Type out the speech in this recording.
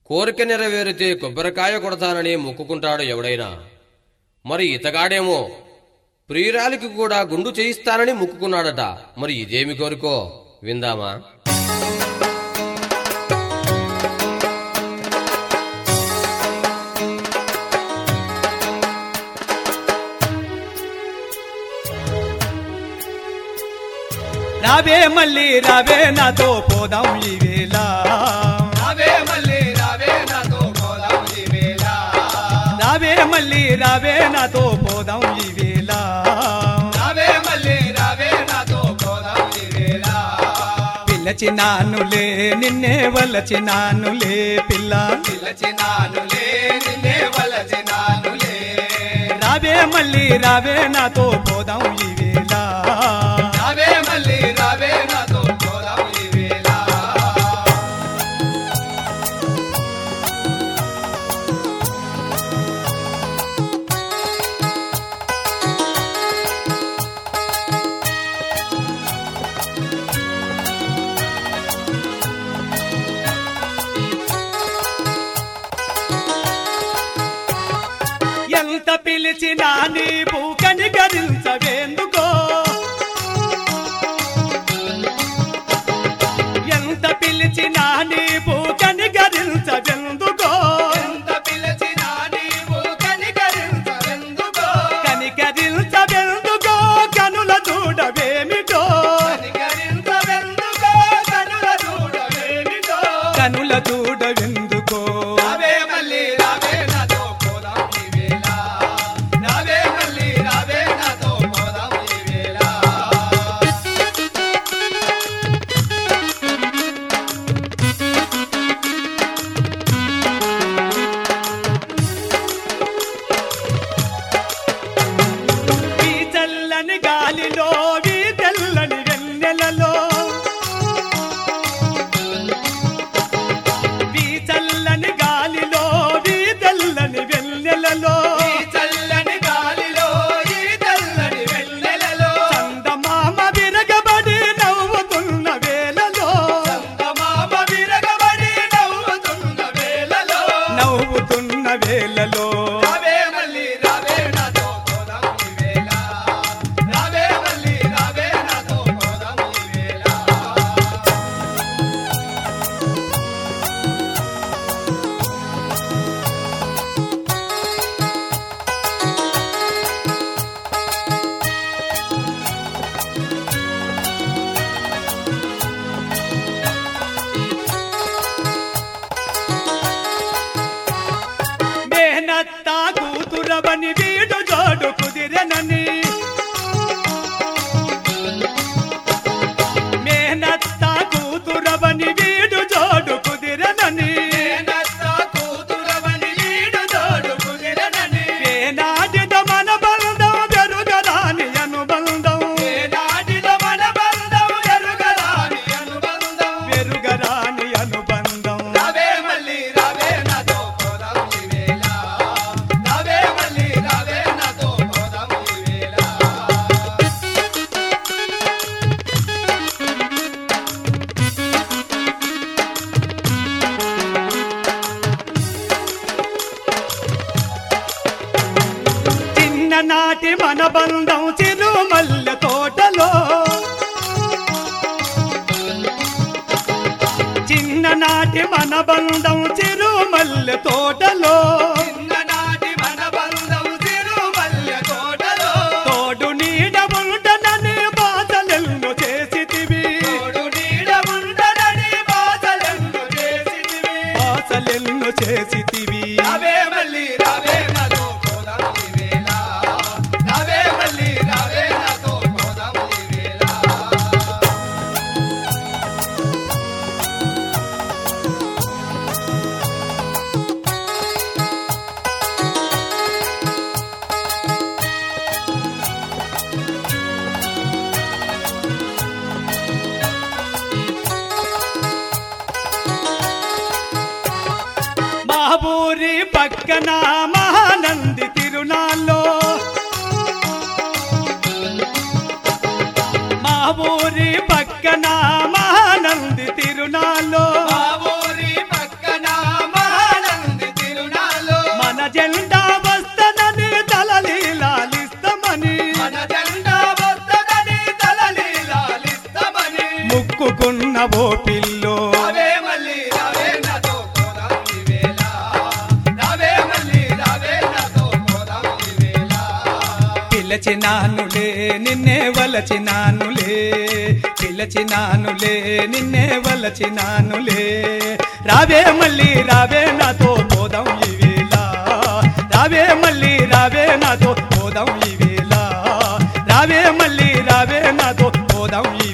కోరిక నెరవేరితే కొబ్బరికాయ కొడతానని మొక్కుకుంటాడు ఎవడైనా మరి ఇతగాడేమో ప్రియురాలికి కూడా గుండు చేయిస్తానని మొక్కుకున్నాడట మరి ఇదేమి కోరికో విందామా రావే మళ్ళీ రావే నాతో పోదాం ఈ వేళ రావే మళ్ళీ రావే నాతో పోదాం ఈ వేళ రావే మళ్ళీ రావే నాతో పోదాం ఈ వేళ రావే మళ్ళీ రావే నాతో పోదాం ఈ వేళ పిల్లచినానులే నిన్నే వలచినానులే పిల్ల పిలచినానులే నిన్నే వలచినానులే రావే మళ్ళీ రావే నాతో పోదాం ఈ వేళ రావే మళ్ళీ రావే నాతో పోదాం ఈ వేళ ఎంత పిలిచినా నీ భూకని గరించవేందుకో ఎంత పిలిచినా నీ భూకని గరించవెందుకో ఎంత పిలచినా నీవు కనికరించవెందుకో కనికరించవెందుకో కనుల చూడవేమిటో కనికరించవెందుకో కనుల చూడవేమిటో కనుల చూడవెందుకో రావే మళ్ళీ రావే నాతో పోదాం ఈ వేళ రావే మళ్ళీ రావే నాతో పోదాం ఈ వేళ ఈ చల్లని గాలిలో ఈ తెల్లని వెన్నెలలో ఈ చల్లని గాలిలో ఈ తెల్లని వెన్నెలలో ఈ చల్లని గాలిలో ఈ తెల్లని వెన్నెలలో చందమామ విరగబడి నవ్వుతున్న వేళలో చందమామ విరగబడి నవ్వుతున్న వేళలో నవ్వుతున్న వేళలో రావే మళ్ళీ రావే నాతో పోదాం ఈ వేళ రావే మళ్ళీ రావే నాతో పోదాం ఈ వేళ మేనత్త కూతురవని వీడు జోడు కుదిరనని మేనత్త కూతురవని వీడు జోడు కుదిరనని నేనత్త కూతురవని ఈడు జోడు కుదిరనని ఏనాటిద మన బంధం జరుగరాని అనుబంధం ఏనాటిలో మన బంధం ఎరుగరాని అనుబంధం వెరుగరాని అనుబంధం రావే మళ్ళీ రావే నాతో పోదాం ఈ వేళ రావే మళ్ళీ రావే నాతో పోదాం ఈ వేళ చిన్ననాటి మన బంధం చిరుమల్లె తోటలో చిన్ననాటి మన బంధం చిరుమల్లె తోటలో చిన్ననాటి మన బంధం తిరుమల్లె కోటలో తోడు నీడ ఉండనని బాధలెల్లు చేసితివి తోడు నీడ ఉండనని బాధలెన్ను చేసితివి. బాధలెల్లు చేసితివి రావే మళ్ళీ రావే నాతో పోదాం ఈ వేళ రావే మళ్ళీ రావే నాతో పోదాం ఈ వేళ మా ఊరి పక్కన మహానంది తిరునాల్లో మా ఊరి పక్కన మహానంది తిరునాల్లో మా ఊరి పక్కన మహా ఉన్నవో పిల్లో రావే మళ్ళీ రావే నాతో పోదాం ఈ వేళ రావే మళ్ళీ రావే నాతో పోదాం ఈ వేళ పిలచినానులే నిన్నే వలచినానులే పిలచినానులే నిన్నే వలచినానులే రావే మళ్ళీ రావే నాతో పోదాం ఈ వేళ రావే మళ్ళీ రావే నాతో పోదాం ఈ వేళ రావే మళ్ళీ రావే నాతో పోదాం ఈ